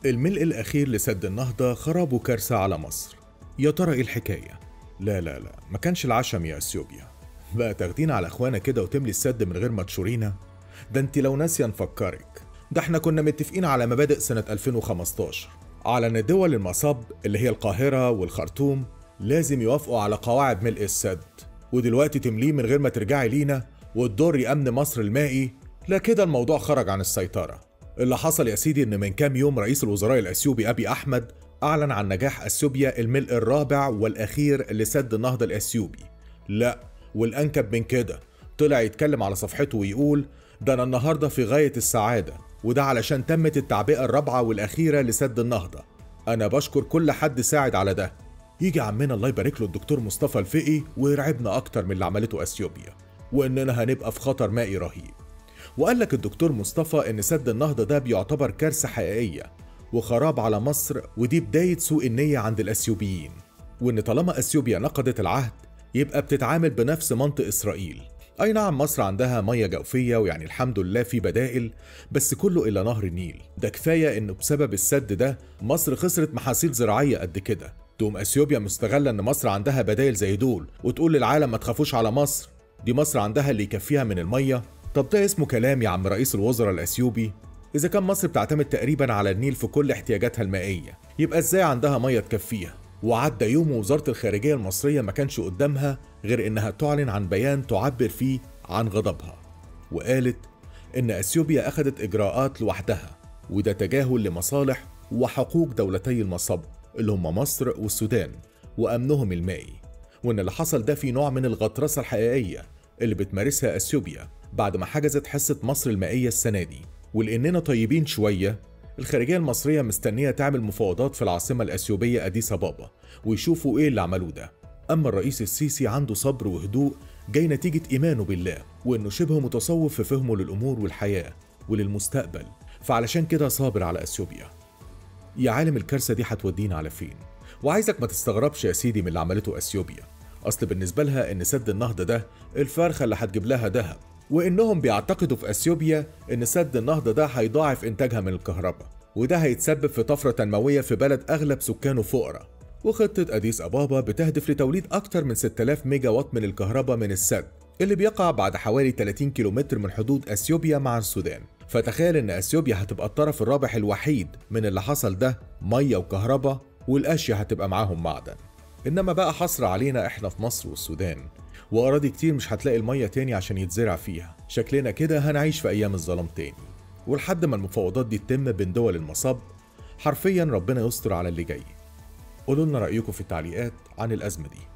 الملء الأخير لسد النهضة خراب وكارثة على مصر يا ترى إيه الحكاية؟ لا لا لا ما كانش العشم يا أثيوبيا بقى تاخدين على إخوانا كده وتملي السد من غير ما تشورينا ده انت لو ناسية نفكرك ده احنا كنا متفقين على مبادئ سنة 2015 على ان دول المصب اللي هي القاهرة والخرطوم لازم يوافقوا على قواعد ملء السد ودلوقتي تمليه من غير ما ترجعي لينا وتضري أمن مصر المائي لا كده الموضوع خرج عن السيطرة اللي حصل يا سيدي ان من كام يوم رئيس الوزراء الاثيوبي ابي احمد اعلن عن نجاح اثيوبيا الملء الرابع والاخير لسد النهضه الاثيوبي لا والانكب من كده طلع يتكلم على صفحته ويقول ده انا النهارده في غايه السعاده وده علشان تمت التعبئه الرابعه والاخيره لسد النهضه انا بشكر كل حد ساعد على ده يجي عمنا الله يبارك له الدكتور مصطفى الفقي ويرعبنا اكتر من اللي عملته اثيوبيا واننا هنبقى في خطر مائي رهيب وقال لك الدكتور مصطفى ان سد النهضه ده بيعتبر كارثه حقيقيه وخراب على مصر ودي بدايه سوء النيه عند الاثيوبيين وان طالما اثيوبيا نقضت العهد يبقى بتتعامل بنفس منطق اسرائيل اي نعم مصر عندها ميه جوفيه ويعني الحمد لله في بدائل بس كله الا نهر النيل ده كفايه انه بسبب السد ده مصر خسرت محاصيل زراعيه قد كده تقوم اثيوبيا مستغله ان مصر عندها بدائل زي دول وتقول للعالم ما تخافوش على مصر دي مصر عندها اللي يكفيها من الميه طب ده اسمه كلام يا عم رئيس الوزراء الاثيوبي اذا كان مصر بتعتمد تقريبا على النيل في كل احتياجاتها المائيه يبقى ازاي عندها ميه تكفيها وعدى يوم ووزاره الخارجيه المصريه ما كانش قدامها غير انها تعلن عن بيان تعبر فيه عن غضبها وقالت ان اثيوبيا اخذت اجراءات لوحدها وده تجاهل لمصالح وحقوق دولتي المصب اللي هم مصر والسودان وامنهم المائي وان اللي حصل ده في نوع من الغطرسه الحقيقيه اللي بتمارسها اثيوبيا بعد ما حجزت حصة مصر المائية السنة دي ولأننا طيبين شوية الخارجية المصرية مستنية تعمل مفاوضات في العاصمة الأثيوبية أديس أبابا ويشوفوا إيه اللي عملوه ده أما الرئيس السيسي عنده صبر وهدوء جاي نتيجة إيمانه بالله وإنه شبه متصوف في فهمه للأمور والحياة وللمستقبل فعلشان كده صابر على أثيوبيا يا عالم الكارثة دي هتودينا على فين وعايزك ما تستغربش يا سيدي من اللي عملته أثيوبيا أصل بالنسبة لها إن سد النهضة ده الفرخة اللي هتجيب لها دهب وانهم بيعتقدوا في اثيوبيا ان سد النهضه ده هيضاعف انتاجها من الكهرباء وده هيتسبب في طفره تنمويه في بلد اغلب سكانه فقراء وخطه اديس ابابا بتهدف لتوليد اكثر من 6000 ميجا وات من الكهرباء من السد اللي بيقع بعد حوالي 30 كيلومتر من حدود اثيوبيا مع السودان فتخيل ان اثيوبيا هتبقى الطرف الرابح الوحيد من اللي حصل ده ميه وكهرباء والاشياء هتبقى معاهم معدن انما بقى حصر علينا احنا في مصر والسودان واراضي كتير مش هتلاقي الميه تاني عشان يتزرع فيها شكلنا كده هنعيش في ايام الظلام تاني ولحد ما المفاوضات دي تتم بين دول المصب حرفيا ربنا يستر على اللي جاي قولوا لنا رايكم في التعليقات عن الازمه دي